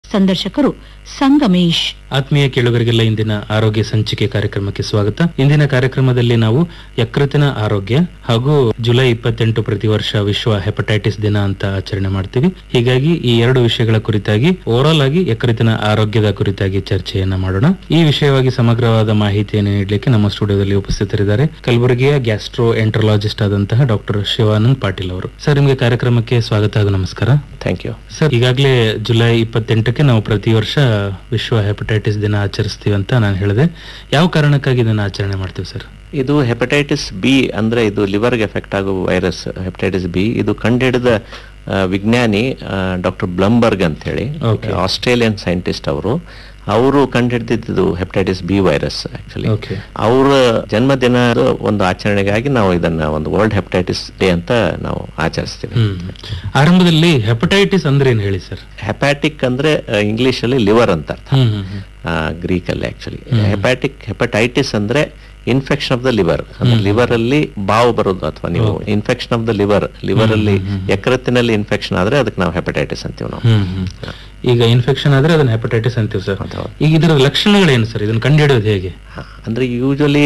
ಸಂದರ್ಶಕರು ಸಂಗಮೇಶ್ ಆತ್ಮೀಯ ಕೇಳುಗರಿಗೆಲ್ಲ ಇಂದಿನ ಆರೋಗ್ಯ ಸಂಚಿಕೆ ಕಾರ್ಯಕ್ರಮಕ್ಕೆ ಸ್ವಾಗತ ಇಂದಿನ ಕಾರ್ಯಕ್ರಮದಲ್ಲಿ ನಾವು ಯಕೃತಿನ ಆರೋಗ್ಯ ಹಾಗೂ ಜುಲೈ ಇಪ್ಪತ್ತೆಂಟು ಪ್ರತಿ ವರ್ಷ ವಿಶ್ವ ಹೆಪಟೈಟಿಸ್ ದಿನ ಅಂತ ಆಚರಣೆ ಮಾಡ್ತೀವಿ ಹೀಗಾಗಿ ಈ ಎರಡು ವಿಷಯಗಳ ಕುರಿತಾಗಿ ಓವರಾಲ್ ಆಗಿ ಯಕೃತಿನ ಆರೋಗ್ಯದ ಕುರಿತಾಗಿ ಚರ್ಚೆಯನ್ನ ಮಾಡೋಣ ಈ ವಿಷಯವಾಗಿ ಸಮಗ್ರವಾದ ಮಾಹಿತಿಯನ್ನು ನೀಡಲಿಕ್ಕೆ ನಮ್ಮ ಸ್ಟುಡಿಯೋದಲ್ಲಿ ಉಪಸ್ಥಿತರಿದ್ದಾರೆ ಕಲಬುರಗಿಯ ಗ್ಯಾಸ್ಟ್ರೋ ಎಂಟ್ರಲಾಜಿಸ್ಟ್ ಆದಂತಹ ಡಾಕ್ಟರ್ ಶಿವಾನಂದ್ ಪಾಟೀಲ್ ಅವರು ಸರ್ ನಿಮಗೆ ಕಾರ್ಯಕ್ರಮಕ್ಕೆ ಸ್ವಾಗತ ಹಾಗೂ ನಮಸ್ಕಾರ ಥ್ಯಾಂಕ್ ಯು ಸರ್ ಈಗಾಗಲೇ ಜುಲೈ ಇಪ್ಪತ್ತೆಂಟಕ್ಕೆ ನಾವು ಪ್ರತಿ ವರ್ಷ ವಿಶ್ವ ಹೆಪಟೈಟಿಸ್ ದಿನ ಆಚರಿಸ್ತೀವಿ ಅಂತ ನಾನು ಹೇಳಿದೆ ಯಾವ ಕಾರಣಕ್ಕಾಗಿ ಇದನ್ನ ಆಚರಣೆ ಮಾಡ್ತೀವಿ ಸರ್ ಇದು ಹೆಪಟೈಟಿಸ್ ಬಿ ಅಂದ್ರೆ ಇದು ಲಿವರ್ಗೆ ಎಫೆಕ್ಟ್ ಆಗೋ ವೈರಸ್ ಹೆಪಟೈಟಿಸ್ ಬಿ ಇದು ಕಂಡುಹಿಡಿದ ಆ, ವಿಜ್ಞಾನಿ ಡಾಕ್ಟರ್ ಬ್ಲಂಬರ್ಗ್ ಅಂತ ಹೇಳಿ Okay. ಆಸ್ಟ್ರೇಲಿಯನ್ ಸೈಂಟಿಸ್ಟ್ ಅವರು ಅವರು ಕಂಡುಹಿಡಿದಿದ್ದು hepatitis B virus actually okay ಅವರ ಜನ್ಮದಿನದ ಒಂದು ಆಚರಣೆಗಾಗಿ ನಾವು ಇದನ್ನ ಒಂದು ವರ್ಲ್ಡ್ ಹೆಪಟೈಟಿಸ್ ಡೇ ಅಂತ ನಾವು ಆಚರಿಸ್ತೀವಿ ಹ್ಮ್ ಆರಂಭದಲ್ಲಿ ಹೆಪಟೈಟಿಸ್ ಅಂದ್ರೆ ಏನ್ ಹೇಳಿ ಸರ್ ಹೆಪ್ಯಾಟಿಕ್ ಅಂದ್ರೆ ಇಂಗ್ಲಿಷ್ ಅಲ್ಲಿ ಲಿವರ್ ಅಂತ ಅರ್ಥ ಹ್ಮ್ ಹ್ಮ್ ಹ್ಮ್ ಗ್ರೀಕ್ ಅಲ್ಲಿ ಆಕ್ಚುಲಿ ಹೆಪ್ಯಾಟಿಕ್ ಹೆಪಟೈಟಿಸ್ ಅಂದ್ರೆ ಇನ್ಫೆಕ್ಷನ್ ಆಫ್ ದ ಲಿವರ್ ಅಂದ್ರೆ ಲಿವರ್ ಅಲ್ಲಿ ಬಾವು ಬರೋದು ಅಥವಾ ನೀವು infection of the liver liver ಅಲ್ಲಿ ಯಕೃತ್ತಿನಲ್ಲಿ ಇನ್ಫೆಕ್ಷನ್ ಆದ್ರೆ ಅದಕ್ಕೆ ನಾವು ಹೆಪಟೈಟಿಸ್ ಅಂತೀವಿ ನಾವು ಹ್ಮ್ ಹ್ಮ್ ಈಗ ಇನ್ಫೆಕ್ಷನ್ ಆದ್ರೆ ಅದನ್ನ ಹೆಪಟೈಟಿಸ್ ಅಂತೀವಿ ಸರ್ ಹೌದು. ಈಗ ಇದರ ಲಕ್ಷಣಗಳೇನು ಸರ್ ಇದನ್ನ ಕಂಡುಹಿಡಿಯೋದು ಹೇಗೆ ಹ, ಅಂದ್ರೆ ಯೂಶಲಿ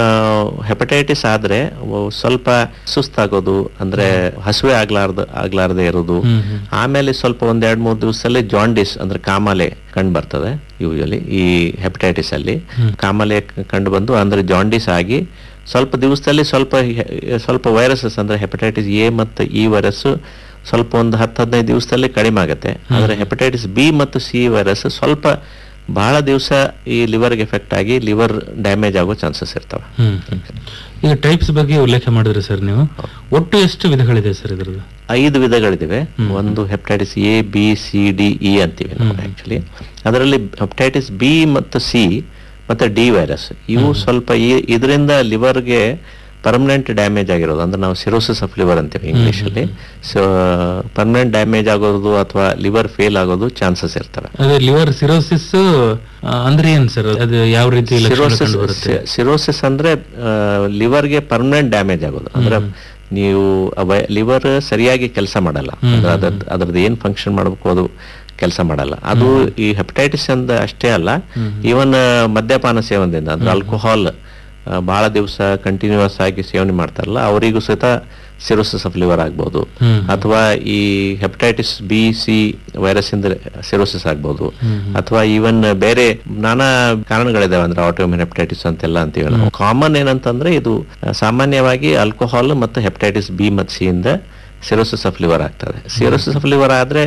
ಹೆಪಟೈಟಿಸ್ ಆದ್ರೆ ಅವು ಸ್ವಲ್ಪ ಸುಸ್ತಾಗೋದು ಅಂದ್ರೆ ಹಸುವೆ ಆಗ್ಲಾರ್ದ ಆಗ್ಲಾರ್ದೆ ಇರೋದು ಹ್ಮ್ ಹ್ಮ್ ಆಮೇಲೆ ಸ್ವಲ್ಪ ಒಂದ್ ಎರಡ್ ಮೂರ್ ದಿವಸದಲ್ಲಿ ಜಾಂಡಿಸ್ ಅಂದ್ರೆ ಕಾಮಾಲೆ ಕಂಡು ಬರ್ತದೆ ಯೂಶಲಿ ಈ ಹೆಪಟೈಟಿಸ್ ಅಲ್ಲಿ ಕಾಮಾಲೆ ಕಂಡು ಬಂದು ಅಂದ್ರೆ ಜಾಂಡಿಸ್ ಆಗಿ ಸ್ವಲ್ಪ ದಿವಸದಲ್ಲಿ ಸ್ವಲ್ಪ ಹೆ- ಸ್ವಲ್ಪ ವೈರಸಸ್ ಅಂದ್ರೆ ಹೆಪಟೈಟಿಸ್ ಎ ಮತ್ತು ಈ ವೈರಸ್ ಸ್ವಲ್ಪ ಒಂದು ಹತ್ತು ಹದಿನೈದು ದಿವಸದಲ್ಲಿ ಕಡಿಮೆ ಆಗುತ್ತೆ ಆದ್ರೆ ಹೆಪಟೈಟಿಸ್ ಬಿ ಮತ್ತು ಸಿ ವೈರಸ್ ಸ್ವಲ್ಪ ಬಹಳ ದಿವಸ ಈ ಲಿವರ್ಗೆ ಎಫೆಕ್ಟ್ ಆಗಿ ಲಿವರ್ ಡ್ಯಾಮೇಜ್ ಆಗೋ ಚಾನ್ಸಸ್ ಇರ್ತವೆ ಹ್ಮ್ ಹ್ಮ್. ಈಗ ಟೈಪ್ಸ್ ಬಗ್ಗೆ ಉಲ್ಲೇಖ ಮಾಡಿದ್ರಿ ಸರ್ ನೀವು ಒಟ್ಟು ಎಷ್ಟು ವಿಧಗಳಿದೆ ಸರ್ ಇದ್ರದ್ದು ಐದು ವಿಧಗಳಿವೆ ಒಂದು hepatitis A B C D E ಅಂತೀವಿ ನಾವು ಆಕ್ಚುಲಿ ಅದರಲ್ಲಿ ಹೆಪಟೈಟಿಸ್ ಬಿ ಮತ್ತು ಸಿ ಮತ್ತೆ ಡಿ ವೈರಸ್ ಇವು ಸ್ವಲ್ಪ ಈ- ಇದರಿಂದ ಲಿವರ್ಗೆ ಪರ್ಮನೆಂಟ್ ಡ್ಯಾಮೇಜ್ ಆಗಿರೋದು ಅಂದ್ರೆ ನಾವು ಸಿರೋಸಿಸ್ ಆಫ್ ಲಿವರ್ ಅಂತೀವಿ ಇಂಗ್ಲಿಷ್ ಅಲ್ಲಿ ಸೊ ಪರ್ಮನೆಂಟ್ ಡ್ಯಾಮೇಜ್ ಆಗೋದು ಅಥವಾ ಲಿವರ್ ಫೇಲ್ ಆಗೋದು ಚಾನ್ಸಸ್ ಇರ್ತವೆ ಅದೇ ಲಿವರ್ ಸಿರೋಸಿಸ್ ಅಂದ್ರೆ ಏನ್ ಸರ್ ಅದು ಯಾವ ರೀತಿ ಲಕ್ಷಣ ಸಿರೋಸಿಸ್ ಕಂಡು ಬರುತ್ತೆ ಸಿರೋಸಿಸ್ ಅಂದ್ರೆ ಲಿವರ್ಗೆ ಪರ್ಮನೆಂಟ್ ಡ್ಯಾಮೇಜ್ ಆಗೋದು ಅಂದ್ರೆ ನೀವು ಲಿವರ್ ಸರಿಯಾಗಿ ಕೆಲಸ ಮಾಡಲ್ಲ ಅಂದ್ರೆ ಅದ್ರದ್ದು ಅದ್ರದ್ದು ಏನ್ ಫಂಕ್ಷನ್ ಮಾಡಬೇಕು ಅದು ಕೆಲಸ ಮಾಡಲ್ಲ ಅದು ಈ ಹೆಪಟೈಟಿಸ್ ಅಂದ ಅಷ್ಟೇ ಅಲ್ಲ ಈವನ್ ಮದ್ಯಪಾನ ಸೇವನೆಯಿಂದ ಅಂದ್ರೆ ಆಲ್ಕೋಹಾಲ್ ಬಹಳ ದಿವಸ ಕಂಟಿನ್ಯೂಸ್ ಆಗಿ ಸೇವನೆ ಮಾಡ್ತಾರಲ್ಲ ಅವರಿಗೂ ಸಹಿತ ಸಿರೋಸಿಸ್ ಆಫ್ ಲಿವರ್ ಆಗ್ಬೋದು ಹ್ಮ್. ಅಥವಾ ಈ ಹೆಪಟೈಟಿಸ್ ಬಿ ಸಿ ವೈರಸ್ ಇಂದ ಸಿರೋಸಿಸ್ ಆಗ್ಬೋದು ಅಥವಾ ಈವನ್ ಬೇರೆ ನಾನಾ ಕಾರಣಗಳಿದಾವೆ ಅಂದ್ರೆ ಆಟೋಮಿನ್ ಹೆಪಟೈಟಿಸ್ ಅಂತೆಲ್ಲ ಅಂತೀವಿ ನಾವು ಕಾಮನ್ ಏನಂತಂದ್ರೆ ಇದು ಆ, ಸಾಮಾನ್ಯವಾಗಿ ಆಲ್ಕೋಹಾಲ್ ಮತ್ತು ಹೆಪಟೈಟಿಸ್ ಬಿ ಮತ್ತು ಸಿ ಇಂದ ಸಿರೋಸಿಸ್ ಆಫ್ ಲಿವರ್ ಆಗ್ತದೆ ಸಿರೋಸಿಸ್ ಆಫ್ ಲಿವರ್ ಆದ್ರೆ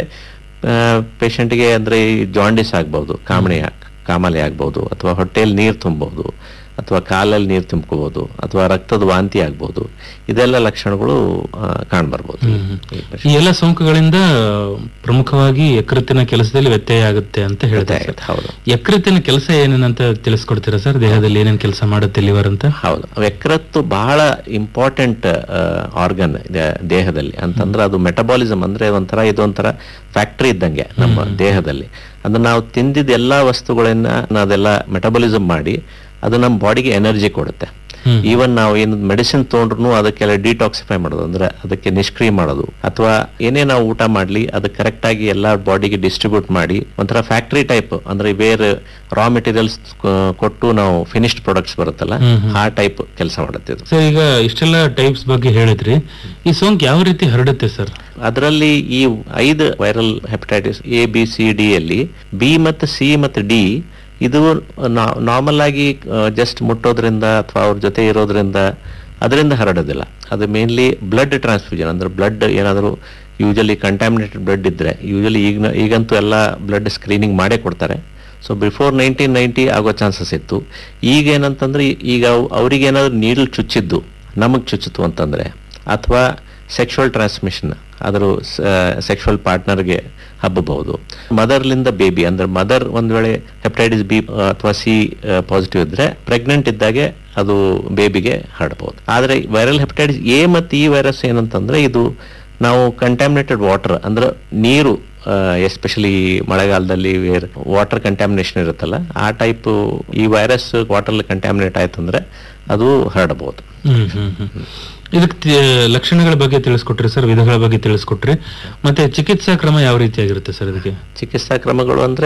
ಪೇಷಂಟ್ಗೆ ಅಂದ್ರೆ ಈ ಜಾಂಡಿಸ್ ಆಗ್ಬೋದು ಕಾಮಣಿ ಕಾಮಾಲೆ ಆಗ್ಬೋದು ಅಥವಾ ಹೊಟ್ಟೆಯಲ್ಲಿ ನೀರು ತುಂಬಬಹುದು ಅಥವಾ ಕಾಲಲ್ಲಿ ನೀರು ತುಂಬ್ಕೋಬಹುದು ಅಥವಾ ರಕ್ತದ ವಾಂತಿ ಆಗ್ಬೋದು ಇದೆಲ್ಲ ಲಕ್ಷಣಗಳು ಕಾಣ್ಬರ್ಬೋದು ಈ ಎಲ್ಲ ಸೋಂಕುಗಳಿಂದ ಪ್ರಮುಖವಾಗಿ ಯಕೃತ್ತಿನ ಕೆಲಸದಲ್ಲಿ ವ್ಯತ್ಯಯ ಆಗುತ್ತೆ ಅಂತ ಹೇಳ್ತಾರೆ ಸರ್. ಹೌದು ಯಕೃತ್ತಿನ ಕೆಲಸ ಏನೇನಂತ ತಿಳಿಸ್ಕೊಡ್ತೀರಾ ಸರ್ ದೇಹದಲ್ಲಿ ಏನೇನ್ ಕೆಲಸ ಮಾಡುತ್ತೆ ಲಿವರ್ ಅಂತ ಹೌದು ಯಕೃತ್ತು ಬಹಳ ಇಂಪಾರ್ಟೆಂಟ್ ಆರ್ಗನ್ ಇದೆ ದೇಹದಲ್ಲಿ ಅಂತಂದ್ರೆ ಅದು ಮೆಟಬಾಲಿಸಮ್ ಅಂದ್ರೆ ಒಂಥರ ಇದೊಂಥರ ಫ್ಯಾಕ್ಟರಿ ಇದ್ದಂಗೆ ನಮ್ಮ ದೇಹದಲ್ಲಿ ಅಂದ್ರೆ ನಾವು ತಿಂದಿದ್ದ ಎಲ್ಲಾ ವಸ್ತುಗಳನ್ನ ಅದೆಲ್ಲ ಮೆಟಬಾಲಿಸಮ್ ಮಾಡಿ ಅದು ನಮ್ಮ ಬಾಡಿಗೆ ಎನರ್ಜಿ ಕೊಡುತ್ತೆ ಹ್ಮ್. ಈವನ್ ನಾವು ಏನು ಮೆಡಿಸಿನ್ ತೊಗೊಂಡ್ರು ಅದಕ್ಕೆಲ್ಲ ಡಿಟಾಕ್ಸಿಫೈ ಮಾಡೋದು ಅಂದ್ರೆ ಅದಕ್ಕೆ ನಿಷ್ಕ್ರಿಯ ಮಾಡೋದು ಅಥವಾ ಏನೇ ನಾವು ಊಟ ಮಾಡ್ಲಿ ಅದು ಕರೆಕ್ಟ್ ಆಗಿ ಎಲ್ಲಾ ಬಾಡಿಗೆ ಡಿಸ್ಟ್ರಿಬ್ಯೂಟ್ ಮಾಡಿ ಒಂಥರ ಫ್ಯಾಕ್ಟರಿ ಟೈಪ್ ಅಂದ್ರೆ ಬೇರೆ ರಾ ಮೆಟೀರಿಯಲ್ಸ್ ಕೊಟ್ಟು ನಾವು ಫಿನಿಶ್ಡ್ ಪ್ರಾಡಕ್ಟ್ಸ್ ಬರುತ್ತಲ್ಲ ಹ್ಮ್ ಆ ಟೈಪ್ ಕೆಲಸ ಮಾಡುತ್ತೆ ಇದು ಸರ್ ಈಗ ಇಷ್ಟೆಲ್ಲ ಟೈಪ್ಸ್ ಬಗ್ಗೆ ಹೇಳಿದ್ರಿ ಈ ಸೋಂಕು ಯಾವ ರೀತಿ ಹರಡುತ್ತೆ ಸರ್ ಅದರಲ್ಲಿ ಈ ಐದು viral hepatitis A B C D ಅಲ್ಲಿ ಬಿ ಮತ್ತು ಸಿ ಮತ್ತು ಡಿ ಇದು ನಾರ್ಮಲ್ ಆಗಿ ಜಸ್ಟ್ ಮುಟ್ಟೋದ್ರಿಂದ ಅಥವಾ ಅವ್ರ ಜೊತೆ ಇರೋದ್ರಿಂದ ಅದರಿಂದ ಹರಡೋದಿಲ್ಲ ಅದು ಮೇನ್ಲಿ ಬ್ಲಡ್ ಟ್ರಾನ್ಸ್ಫ್ಯೂಷನ್ ಅಂದ್ರೆ ಬ್ಲಡ್ ಏನಾದರೂ ಯೂಶಲಿ ಕಂಟ್ಯಾಮಿನೇಟೆಡ್ ಬ್ಲಡ್ ಇದ್ರೆ ಯೂಶಲಿ ಈಗ ಈಗಂತೂ ಎಲ್ಲ ಬ್ಲಡ್ ಸ್ಕ್ರೀನಿಂಗ್ ಮಾಡೇ ಕೊಡ್ತಾರೆ ಸೊ ಬಿಫೋರ್ ನೈನ್ಟೀನ್ ನೈಂಟಿ ಆಗೋ ಚಾನ್ಸಸ್ ಇತ್ತು ಈಗ ಏನಂತಂದ್ರೆ ಈಗ ಅವ್ರಿಗೆ ಏನಾದ್ರು ನೀಡಲ್ ಚುಚ್ಚಿದ್ದು ನಮಗ್ ಚುಚ್ಚಿತು ಅಂತಂದ್ರೆ ಅಥವಾ ಸೆಕ್ಷುವಲ್ ಟ್ರಾನ್ಸ್ಮಿಷನ್ ಅದ್ರ ಸೆಕ್ಷುವಲ್ ಪಾರ್ಟ್ನರ್ಗೆ ಹಬ್ಬಬಹುದು ಮದರ್ಲಿಂದ ಬೇಬಿ ಅಂದ್ರೆ ಮದರ್ ಒಂದ್ ವೇಳೆ ಹೆಪಟೈಟಿಸ್ ಬಿ ಅಥವಾ ಸಿ ಪಾಸಿಟಿವ್ ಇದ್ರೆ ಪ್ರೆಗ್ನೆಂಟ್ ಇದ್ದಾಗೆ ಅದು ಬೇಬಿಗೆ ಹರಡಬಹುದು ಆದ್ರೆ ವೈರಲ್ ಹೆಪಟೈಟಿಸ್ ಎ ಮತ್ತು ಈ ವೈರಸ್ ಏನಂತಂದ್ರೆ ಇದು ನಾವು ಕಂಟ್ಯಾಮಿನೇಟೆಡ್ ವಾಟರ್ ಅಂದ್ರೆ ನೀರು ಎಸ್ಪೆಷಲಿ ಮಳೆಗಾಲದಲ್ಲಿ ವಾಟರ್ ಕಂಟ್ಯಾಮಿನೇಷನ್ ಇರುತ್ತಲ್ಲ ಆ ಟೈಪ್ ಈ ವೈರಸ್ ವಾಟರ್ ಕಂಟ್ಯಾಮಿನೇಟ್ ಆಯ್ತಂದ್ರೆ ಅದು ಹರಡಬಹುದು ಹ್ಮ್ ಹ್ಮ್ ಹ್ಮ್ ಇದಕ್ಕೆ ತಿ- ಲಕ್ಷಣಗಳ ಬಗ್ಗೆ ತಿಳಿಸ್ಕೊಟ್ರಿ ಸರ್ ವಿಧಗಳ ಬಗ್ಗೆ ತಿಳಿಸ್ಕೊಟ್ರಿ ಮತ್ತೆ ಚಿಕಿತ್ಸಾ ಕ್ರಮ ಯಾವ ರೀತಿಯಾಗಿರುತ್ತೆ ಸರ್ ಇದಕ್ಕೆ ಚಿಕಿತ್ಸಾ ಕ್ರಮಗಳು ಅಂದ್ರೆ